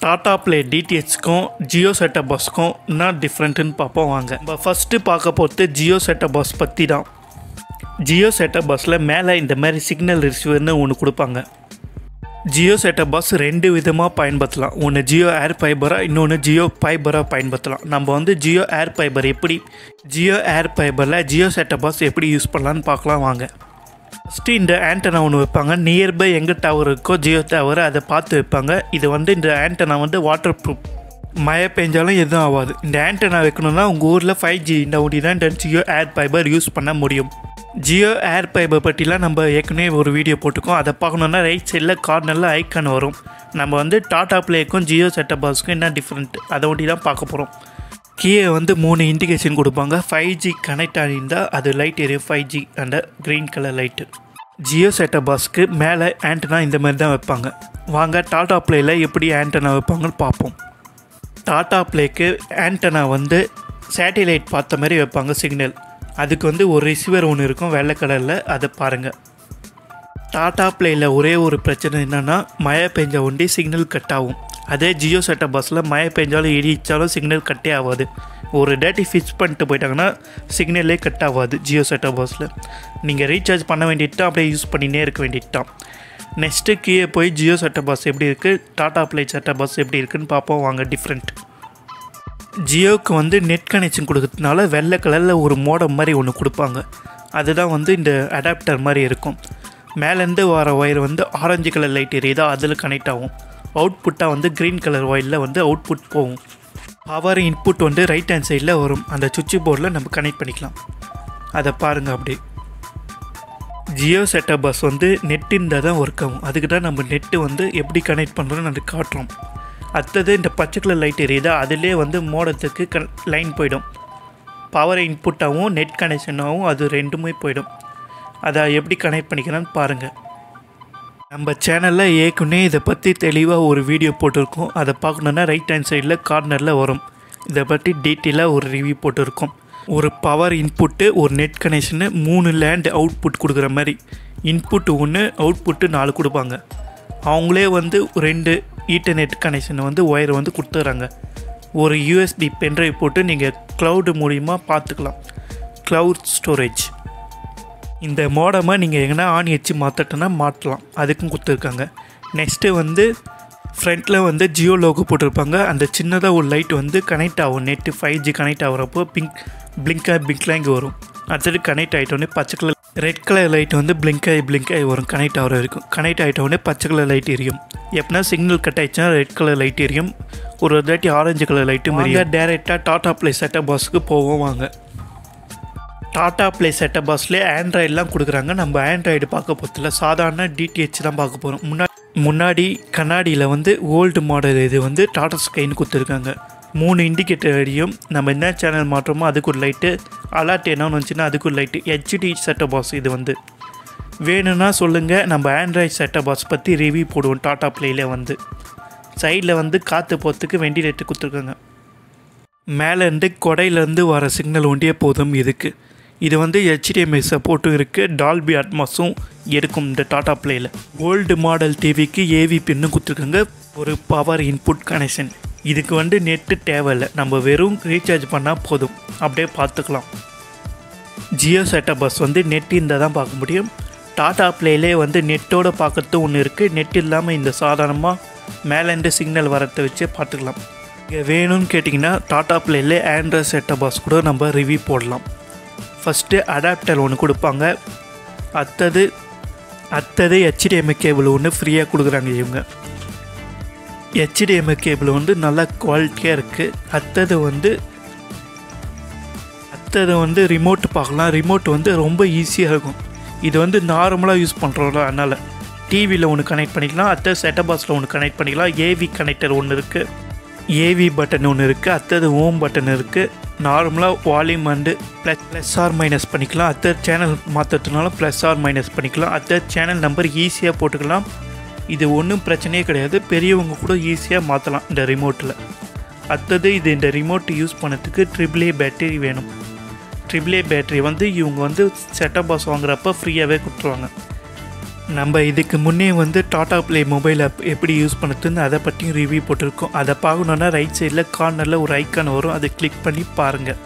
Tata play டிடிஹெச்க்கும் Jio setup பாக்ஸ்க்கும் என்ன டிஃப்ரெண்ட்டுன்னு பார்ப்போம் வாங்க நம்ம ஃபஸ்ட்டு பார்க்க போகிறது ஜியோ செட்டப் பாக்ஸ் பற்றி தான் ஜியோ செட்டப் பாக்ஸில் மேலே இந்த மாதிரி சிக்னல் ரிசீவர்னு ஒன்று கொடுப்பாங்க ஜியோ செட்டப் பாக்ஸ் ரெண்டு விதமாக பயன்படுத்தலாம் ஒன்று ஜியோ ஏர் ஃபைபராக இன்னொன்று ஜியோ ஃபைபராக பயன்படுத்தலாம் நம்ம வந்து ஜியோ ஏர் ஃபைபர் எப்படி ஜியோ ஏர் ஃபைபரில் ஜியோ செட்டப் பாக்ஸ் எப்படி யூஸ் பண்ணலான்னு பார்க்கலாம் வாங்க ஃபஸ்ட்டு இந்த ஆண்டனா ஒன்று வைப்பாங்க நியர்பை எங்கே டவர் இருக்கோ ஜியோ டவர் அதை பார்த்து வைப்பாங்க இது வந்து இந்த ஆண்டனா வந்து வாட்டர் ப்ரூஃப் மழை பெஞ்சாலும் எதுவும் ஆகாது இந்த ஆண்டனா வைக்கணும்னா உங்கள் ஊரில் ஃபைவ் ஜி இந்த ஒடி தான் இந்த ஜியோ ஏர் ஃபைபர் யூஸ் பண்ண முடியும் ஜியோ ஏர் ஃபைபர் பற்றிலாம் நம்ம ஏற்கனவே ஒரு வீடியோ போட்டிருக்கோம் அதை பார்க்கணுன்னா ரைட் சைடில் கார்னரில் ஐக்கான் வரும் நம்ம வந்து டாடா ப்ளேக்கும் ஜியோ செட்டப் பாக்ஸுக்கும் என்ன டிஃப்ரெண்ட் அதை ஒட்டி தான் பார்க்க போகிறோம் கீழே வந்து மூணு இண்டிகேஷன் கொடுப்பாங்க ஃபைவ் ஜி கனெக்ட் ஆகியிருந்தால் அது லைட் எரியும் ஃபைவ் ஜி அந்த green colour light Jio setup பாக்ஸ்க்கு மேலே ஆண்டனா இந்த மாதிரி தான் வைப்பாங்க வாங்க டாடா ப்ளேயில் எப்படி ஆண்டனா வைப்பாங்கன்னு பார்ப்போம் டாடா ப்ளேக்கு ஆண்டனா வந்து சேட்டிலைட் பார்த்த மாதிரி வைப்பாங்க சிக்னல் அதுக்கு வந்து ஒரு ரிசீவர் ஒன்று இருக்கும் வெள்ளை கலரில் அதை பாருங்கள் டாடா ப்ளேயில் ஒரே ஒரு பிரச்சனை என்னென்னா மழை பெஞ்ச ஒண்டி சிக்னல் கட் ஆகும் அதே ஜியோ செட்டப் பஸ்ஸில் மழை பெஞ்சாலும் இடிச்சாலும் சிக்னல் கட்டே ஆகாது ஒரு டேட்டி ஃபிக்ஸ் பண்ணிட்டு போயிட்டாங்கன்னா சிக்னலே கட் ஆகாது ஜியோ செட்டப் பாக்ஸில் நீங்கள் ரீசார்ஜ் பண்ண வேண்டியது அப்படியே யூஸ் பண்ணினே இருக்க வேண்டியது தான் நெக்ஸ்ட்டு கீழே போய் ஜியோ செட்டப் பாஸ் எப்படி இருக்குது டாடா ப்ளே செட்டப் பாஸ் எப்படி இருக்குன்னு பார்ப்போம் வாங்க டிஃப்ரெண்ட் ஜியோவுக்கு வந்து நெட் கனெக்ஷன் கொடுக்கறதுனால வெள்ளை கலரில் ஒரு மோடம் மாதிரி ஒன்று கொடுப்பாங்க அதுதான் வந்து இந்த அடாப்டர் மாதிரி இருக்கும் மேலேருந்து வர ஒயர் வந்து ஆரஞ்சு கலர் லைட் எரியுதோ அதில் கனெக்ட் ஆகும் அவுட்புட்டாக வந்து க்ரீன் கலர் ஒயரில் வந்து அவுட்புட் போகும் பவர் இன்புட் வந்து ரைட் ஹேண்ட் சைடில் வரும் அந்த சுவிட்ச் போர்டில் நம்ம கனெக்ட் பண்ணிக்கலாம் அதை பாருங்கள் அப்படி ஜியோ செட்டப் பஸ் வந்து நெட் இருந்தால் தான் ஒர்க் ஆகும் அதுக்கு தான் நம்ம நெட்டு வந்து எப்படி கனெக்ட் பண்ணுறோன்னு அது காட்டுறோம் அடுத்தது இந்த பச்சை கலர் லைட் எரியுதா அதிலே வந்து மோடத்துக்கு க லைன் போயிடும் பவர் இன்புட்டாகவும் நெட் கனெக்ஷனாகவும் அது ரெண்டுமே போயிடும் அதை எப்படி கனெக்ட் பண்ணிக்கலாம்னு பாருங்கள் நம்ம சேனலில் ஏற்கனவே இதை பற்றி தெளிவாக ஒரு வீடியோ போட்டிருக்கோம் அதை பார்க்கணுன்னா ரைட் ஹேண்ட் சைடில் கார்னரில் வரும் இதை பற்றி டீட்டெயிலாக ஒரு ரிவ்யூ போட்டிருக்கோம் ஒரு பவர் இன்புட்டு ஒரு நெட் கனெக்ஷனு மூணு லேண்ட் அவுட்புட் கொடுக்குற மாதிரி இன்புட்டு ஒன்று அவுட்புட்டு நாலு கொடுப்பாங்க அவங்களே வந்து ரெண்டு ஈட்டர்நெட் கனெக்ஷனை வந்து ஒயரை வந்து கொடுத்துட்றாங்க ஒரு யூஎஸ்பி பென்ட்ரைவ் போட்டு நீங்கள் க்ளவுடு மூலிமா பார்த்துக்கலாம் க்ளவுட் ஸ்டோரேஜ் இந்த மோடமை நீங்கள் எங்கன்னா ஆணி வச்சு மாற்றட்டோன்னா மாட்டலாம் அதுக்கும் கொடுத்துருக்காங்க நெக்ஸ்ட்டு வந்து ஃப்ரண்ட்டில் வந்து ஜியோ லோகோ போட்டிருப்பாங்க அந்த சின்னதாக ஒரு லைட் வந்து கனெக்ட் ஆகும் நெட்டு ஃபைவ் ஜி கனெக்ட் ஆகிறப்போ பிங்க் பிளிங்காக பிங்க்லாங்கி வரும் அடுத்தது கனெக்ட் ஆகிட்டோடனே பச்சை கலர் ரெட் கலர் லைட் வந்து பிளிங்காகி பிளிங்காகி வரும் கனெக்ட் ஆகிற வரைக்கும் கனெக்ட் ஆகிட்டோடனே பச்சை கலர் லைட் எரியும் எப்படின்னா சிக்னல் கட் ஆயிடுச்சுன்னா ரெட் கலர் லைட் எரியும் ஒரு தாட்டி ஆரஞ்சு கலர் லைட்டும் எரியும் டேரெக்டாக டாட்டா ப்ளே செட்டப் பாக்ஸுக்கு போவோம் வாங்க டாட்டா ப்ளே செட்டப் பாக்ஸ்லேயே ஆண்ட்ராய்டெலாம் கொடுக்குறாங்க நம்ம ஆண்ட்ராய்டு பார்க்க போகிறதில்ல சாதாரண டிடிஹெச் தான் பார்க்க போகிறோம் முன்னாடி முன்னாடி கண்ணாடியில் வந்து ஓல்டு மாடல் இது வந்து டாடா ஸ்கைன்னு கொடுத்துருக்காங்க மூணு இண்டிகேட்டர் அடியும் நம்ம என்ன சேனல் மாற்றோமோ அதுக்கு ஒரு லைட்டு அலர்ட் என்னன்னு வந்துச்சுன்னா அதுக்கு ஒரு லைட்டு ஹெச்டி செட்டப் பாக்ஸ் இது வந்து வேணும்னா சொல்லுங்கள் நம்ம ஆண்ட்ராய்ட் செட்டப் பாக்ஸ் பற்றி ரிவ்யூ போடுவோம் டாட்டா ப்ளேயில் வந்து சைடில் வந்து காற்று போகிறதுக்கு வெண்டிலேட்டர் கொடுத்துருக்காங்க மேலேருந்து கொடையிலேருந்து வர சிக்னல் ஒண்டியே போதும் இதுக்கு இது வந்து ஹெச்டிஎம்ஐ சப்போர்ட்டும் இருக்குது டால்பி அட்மாஸும் எடுக்கும் இந்த டாடா ப்ளேயில் ஓல்டு மாடல் டிவிக்கு ஏவி பின்னும் கொடுத்துருக்காங்க ஒரு பவர் இன்புட் கனெக்ஷன் இதுக்கு வந்து நெட்டு தேவையில்லை நம்ம வெறும் ரீசார்ஜ் பண்ணால் போதும் அப்படியே பார்த்துக்கலாம் ஜியோ செட்டப் பஸ் வந்து நெட் இருந்தால் தான் பார்க்க முடியும் டாடா ப்ளேலே வந்து நெட்டோட பார்க்கறது ஒன்று இருக்குது நெட் இல்லாமல் இந்த சாதாரணமாக மேலேருந்து சிக்னல் வரத்தை வச்சே பார்த்துக்கலாம் இங்கே வேணும்னு கேட்டிங்கன்னா டாடா ப்ளேலே ஆண்ட்ராய்ட் செட்டப் பாக்ஸ் கூட நம்ம ரிவ்யூ போடலாம் ஃபஸ்ட்டு அடாப்டர் ஒன்று கொடுப்பாங்க அடுத்தது அடுத்தது ஹெச்டிஎம்ஐ கேபிள் ஒன்று ஃப்ரீயாக கொடுக்குறாங்க இவங்க ஹெச்டிஎம்ஐ கேபிள் வந்து நல்லா குவாலிட்டியாக இருக்குது அடுத்தது வந்து அடுத்தது வந்து ரிமோட் பார்க்கலாம் ரிமோட் வந்து ரொம்ப ஈஸியாக இருக்கும் இது வந்து நார்மலாக யூஸ் பண்ணுறோம்ல அதனால் டிவியில் ஒன்று கனெக்ட் பண்ணிக்கலாம் அடுத்தது செட்டப் பாக்ஸில் ஒன்று கனெக்ட் பண்ணிக்கலாம் ஏவி கனெக்டர் ஒன்று இருக்குது ஏவி பட்டன் ஒன்று இருக்குது அடுத்தது ஹோம் பட்டன் இருக்குது நார்மலாக வால்யூம் வந்து ப்ளஸ் ப்ளஸ் ஆர் மைனஸ் பண்ணிக்கலாம் அடுத்த சேனல் மாற்றுறதுனால ப்ளஸ் ஆர் மைனஸ் பண்ணிக்கலாம் அடுத்த சேனல் நம்பர் ஈஸியாக போட்டுக்கலாம் இது ஒன்றும் பிரச்சனையே கிடையாது பெரியவங்க கூட ஈஸியாக மாற்றலாம் இந்த ரிமோட்டில் அடுத்தது இது இந்த ரிமோட் யூஸ் பண்ணதுக்கு ட்ரிபிள் ஏ பேட்டரி வேணும் ட்ரிபிள் ஏ பேட்டரி வந்து இவங்க வந்து செட்டப் பாக்ஸ் வாங்குறப்ப ஃப்ரீயாகவே கொடுத்துருவாங்க நம்ம இதுக்கு முன்னே வந்து டாடா ப்ளே மொபைல் ஆப் எப்படி யூஸ் பண்ணுறதுன்னு அதை பற்றியும் ரிவ்யூ போட்டிருக்கோம் அதை பார்க்கணுன்னா ரைட் சைடில் கார்னரில் ஒரு ஐக்கான் வரும் அதை கிளிக் பண்ணி பாருங்கள்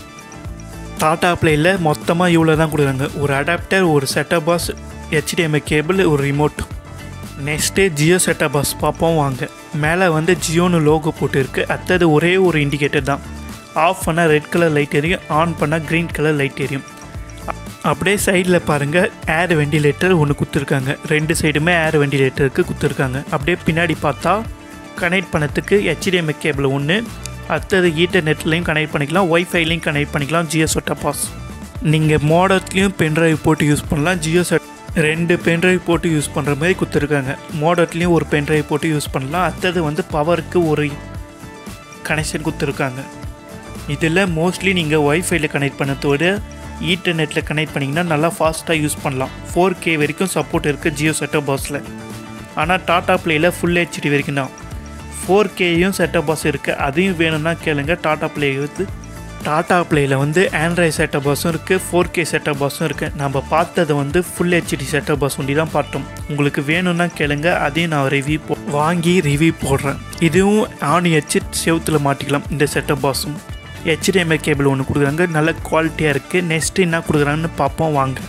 டாடா ப்ளேயில் மொத்தமாக இவ்வளோ தான் கொடுக்குறாங்க ஒரு அடாப்டர் ஒரு செட்டப் பாஸ் ஹெச்டிஎம்ஐ கேபிள் ஒரு remote next Jio setup box பார்ப்போம் வாங்க மேலே வந்து ஜியோன்னு லோகோ போட்டு இருக்கு அடுத்தது ஒரே ஒரு இண்டிகேட்டர் தான் ஆஃப் பண்ணால் ரெட் கலர் லைட் எரியும் ஆன் பண்ணால் க்ரீன் கலர் லைட் எரியும் அ- அப்படியே சைடில் பாருங்கள் ஏர் வெண்டிலேட்டர் ஒன்று குத்துருக்காங்க ரெண்டு சைடுமே ஏர் வெண்டிலேட்டருக்கு குத்துருக்காங்க அப்படியே பின்னாடி பார்த்தா கனெக்ட் பண்ணதுக்கு ஹெச்டிஎம்ஐ கேபிள் ஒன்று அடுத்தது ஈட்டர்நெட்லேயும் கனெக்ட் பண்ணிக்கலாம் ஒய்ஃபைலையும் கனெக்ட் பண்ணிக்கலாம் ஜியோ செட்டப் பாஸ் நீங்கள் மோடத்துலேயும் பென்ட்ரைவ் போட்டு யூஸ் பண்ணலாம் ஜியோ செட் ரெண்டு பென்ட்ரைவ் போட்டு யூஸ் பண்ணுற மாதிரி கொடுத்துருக்காங்க மோடத்துலேயும் ஒரு பென்ட்ரைவ் போட்டு யூஸ் பண்ணலாம் அடுத்தது வந்து பவருக்கு ஒரு கனெக்ஷன் கொடுத்துருக்காங்க இதில் மோஸ்ட்லி நீங்கள் ஒய்ஃபைல கனெக்ட் பண்ணதோட ஈட்டர்நெட்டில் கனெக்ட் பண்ணிங்கன்னா நல்லா ஃபாஸ்ட்டாக யூஸ் பண்ணலாம் ஃபோர் கே வரைக்கும் சப்போர்ட் இருக்குது ஜியோ செட்டப் பாக்ஸில் ஆனால் டாடா ப்ளேயில் ஃபுல் ஹெச்டி வரைக்கும் தான் ஃபோர் கேயும் செட்டப் பாக்ஸ் இருக்குது அதையும் வேணும்னா கேளுங்க டாடா ப்ளே வந்து டாடா ப்ளேயில் வந்து ஆண்ட்ராய்ட் செட்டப் பாக்ஸும் இருக்குது ஃபோர் கே செட்டப் பாக்ஸும் இருக்குது நம்ம பார்த்தது வந்து ஃபுல் ஹெச்டி செட்டப் பாக்ஸ் ஒண்டி தான் பார்த்தோம் உங்களுக்கு வேணும்னா கேளுங்க அதையும் நான் ரிவ்யூ போ வாங்கி ரிவ்யூ போடுறேன் இதுவும் ஆணி வச்சு செவுத்தில் மாட்டிக்கலாம் இந்த செட்டப் பாக்ஸும் ஹெச்டிஎம்ஐ கேபிள் ஒன்று கொடுக்குறாங்க நல்ல குவாலிட்டியாக இருக்குது நெக்ஸ்ட்டு என்ன கொடுக்குறாங்கன்னு பார்ப்போம் வாங்க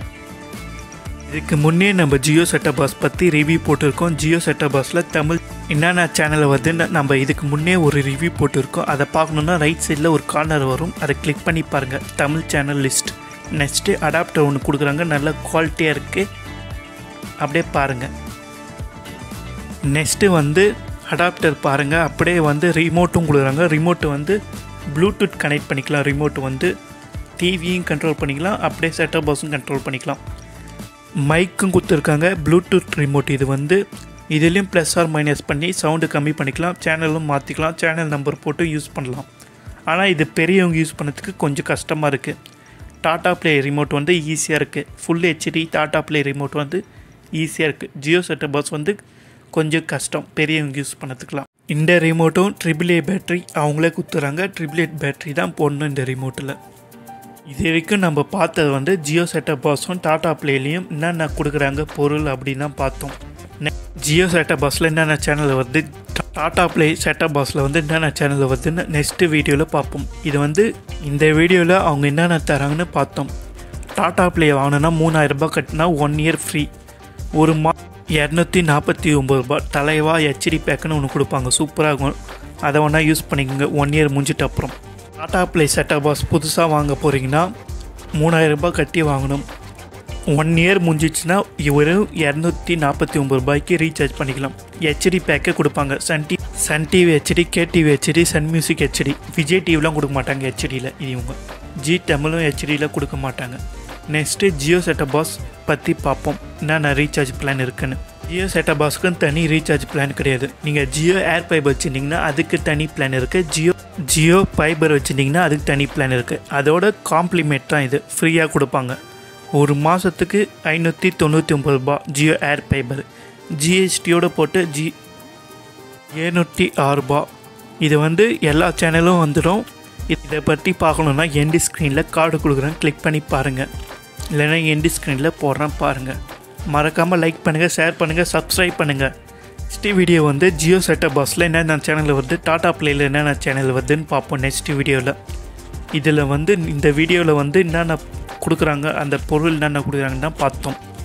இதுக்கு முன்னே நம்ம ஜியோ செட்டப் பாஸ் பற்றி ரிவ்யூ போட்டிருக்கோம் ஜியோ செட்டப் பாஸில் தமிழ் என்னென்ன சேனல் வருதுன்னு நம்ம இதுக்கு முன்னே ஒரு ரிவ்யூ போட்டிருக்கோம் அதை பார்க்கணுன்னா ரைட் சைடில் ஒரு கார்னர் வரும் அதை கிளிக் பண்ணி பாருங்கள் Tamil channel list next adapter ஒன்று கொடுக்குறாங்க நல்ல குவாலிட்டியாக இருக்குது அப்படியே பாருங்கள் நெக்ஸ்ட்டு வந்து அடாப்டர் பாருங்கள் அப்படியே வந்து ரிமோட்டும் கொடுக்குறாங்க ரிமோட்டு வந்து ப்ளூடூத் கனெக்ட் பண்ணிக்கலாம் ரிமோட் வந்து டிவியும் கண்ட்ரோல் பண்ணிக்கலாம் அப்படியே செட்டப் பாக்ஸும் கண்ட்ரோல் பண்ணிக்கலாம் மைக்கும் கொடுத்துருக்காங்க ப்ளூடூத் ரிமோட் இது வந்து இதுலேயும் ப்ளஸ் ஆர் மைனஸ் பண்ணி சவுண்டு கம்மி பண்ணிக்கலாம் சேனலும் மாற்றிக்கலாம் சேனல் நம்பர் போட்டு யூஸ் பண்ணலாம் ஆனால் இது பெரியவங்க யூஸ் பண்ணதுக்கு கொஞ்சம் கஷ்டமாக இருக்குது டாடா ப்ளே ரிமோட் வந்து ஈஸியாக இருக்குது full HD Tata play remote வந்து ஈஸியாக இருக்குது ஜியோ செட்டப் பாக்ஸ் வந்து கொஞ்சம் கஷ்டம் பெரியவங்க யூஸ் பண்ணதுக்கலாம் இந்த ரிமோட்டும் ட்ரிபிள் ஏ பேட்ரி அவங்களே கொடுத்துறாங்க ட்ரிபிள் எயிட் பேட்ரி தான் போடணும் இந்த ரிமோட்டில் இது வரைக்கும் நம்ம பார்த்தது வந்து ஜியோ செட்டப் பாக்ஸும் டாடா ப்ளேலையும் என்னென்ன கொடுக்குறாங்க பொருள் அப்படின்னு தான் பார்த்தோம் நெ- ஜியோ செட்டப் பாக்ஸில் என்னென்ன சேனல் வருது டா- டாடா ப்ளே செட்டப் பாக்ஸில் வந்து என்னென்ன சேனல் வருதுன்னு நெக்ஸ்ட்டு வீடியோவில் பார்ப்போம் இது வந்து இந்த வீடியோவில் அவங்க என்னென்ன தராங்கன்னு பார்த்தோம் டாடா ப்ளே வாங்கினா மூணாயிரம் ரூபாய் கட்டினா ஒன் இயர் ஃப்ரீ ஒரு மா இரநூத்தி நாற்பத்தி ஒம்பது ரூபாய் தலைவா ஹெச்டி பேக்குன்னு ஒன்று கொடுப்பாங்க சூப்பராக இருக்கும் அதை ஒன்றா யூஸ் பண்ணிக்கோங்க ஒன் இயர் முடிஞ்சிட்ட அப்புறம் டாடா ப்ளே செட்டப் பாக்ஸ் புதுசாக வாங்க போகிறீங்கன்னா மூணாயிரம் ரூபாய் கட்டி வாங்கணும் ஒன் இயர் முடிஞ்சிச்சுன்னா வெறும் இரநூத்தி நாற்பத்தி ஒம்பது ரூபாய்க்கு ரீசார்ஜ் பண்ணிக்கலாம் ஹெச்டி பேக்கே கொடுப்பாங்க Sun T Sun TV HD KTV HD Sun Music HD Vijay டிவிலாம் கொடுக்க மாட்டாங்க ஹெச்டியில் இது இவங்க ஜி தமிழும் ஹெச்டியில் கொடுக்க மாட்டாங்க நெக்ஸ்ட்டு ஜியோ செட்டப் பாக்ஸ் பற்றி பார்ப்போம் என்னென்ன ரீசார்ஜ் பிளான் இருக்குன்னு ஜியோ செட்டப் பாக்ஸ்க்குன்னு தனி ரீசார்ஜ் பிளான் கிடையாது நீங்கள் ஜியோ ஏர் ஃபைபர் வச்சுருந்தீங்கன்னா அதுக்கு தனி பிளான் இருக்குது ஜியோ ஜியோ ஃபைபர் வச்சுருந்தீங்கன்னா அதுக்கு தனி பிளான் இருக்குது அதோட காம்ப்ளிமெண்ட் தான் இது ஃப்ரீயாக கொடுப்பாங்க ஒரு மாதத்துக்கு ஐநூற்றி தொண்ணூற்றி ஒம்பது ரூபாய் ஜியோ ஏர் ஃபைபர் ஜிஎஸ்டியோட போட்டு ஜி ஏழ்நூற்றி ஆறு ரூபா இது வந்து எல்லா சேனலும் வந்துடும் இதை பற்றி பார்க்கணுன்னா எண்டி ஸ்க்ரீனில் கார்டு கொடுக்குறேன் கிளிக் பண்ணி பாருங்கள் இல்லைன்னா எண்டி ஸ்க்ரீனில் போடுறேன் பாருங்கள் மறக்காமல் லைக் பண்ணுங்கள் ஷேர் பண்ணுங்கள் சப்ஸ்கிரைப் பண்ணுங்கள் நெக்ஸ்ட் வீடியோ வந்து ஜியோ செட்டப் பாக்ஸில் என்னென்ன சேனல் வருது டாடா ப்ளேயில் என்னென்ன சேனல் வருதுன்னு பார்ப்போம் நெக்ஸ்ட் வீடியோவில் இதில் வந்து இந்த வீடியோவில் வந்து என்னென்ன கொடுக்குறாங்க அந்த பொருள் என்னென்ன கொடுக்குறாங்கன்னு தான் பார்த்தோம்